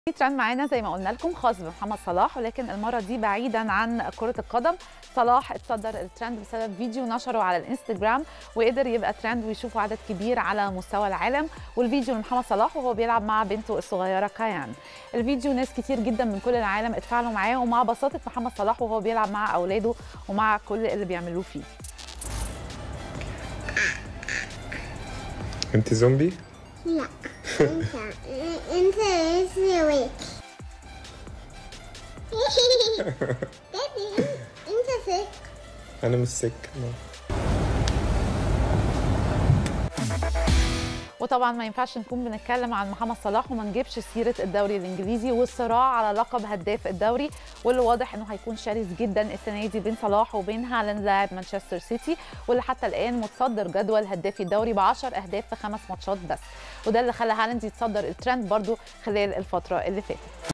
في ترند معانا زي ما قلنا لكم خاص بمحمد صلاح ولكن المره دي بعيدا عن كره القدم صلاح اتصدر الترند بسبب فيديو نشره على الانستجرام وقدر يبقى ترند ويشوفه عدد كبير على مستوى العالم والفيديو لمحمد صلاح وهو بيلعب مع بنته الصغيره كيان الفيديو ناس كتير جدا من كل العالم اتفاعلوا معاه ومع بساطه محمد صلاح وهو بيلعب مع اولاده ومع كل اللي بيعملوه فيه انت زومبي لا انت انت لسه ويك دادي انت سك انا مش سك لا. وطبعا ما ينفعش نكون بنتكلم عن محمد صلاح وما نجيبش سيره الدوري الانجليزي والصراع على لقب هداف الدوري واللي واضح انه هيكون شرس جدا السنه دي بين صلاح وبين هالاند لاعب مانشستر سيتي واللي حتى الان متصدر جدول هدافي الدوري ب 10 اهداف في خمس ماتشات بس وده اللي خلى هالاند يتصدر الترند برضو خلال الفتره اللي فاتت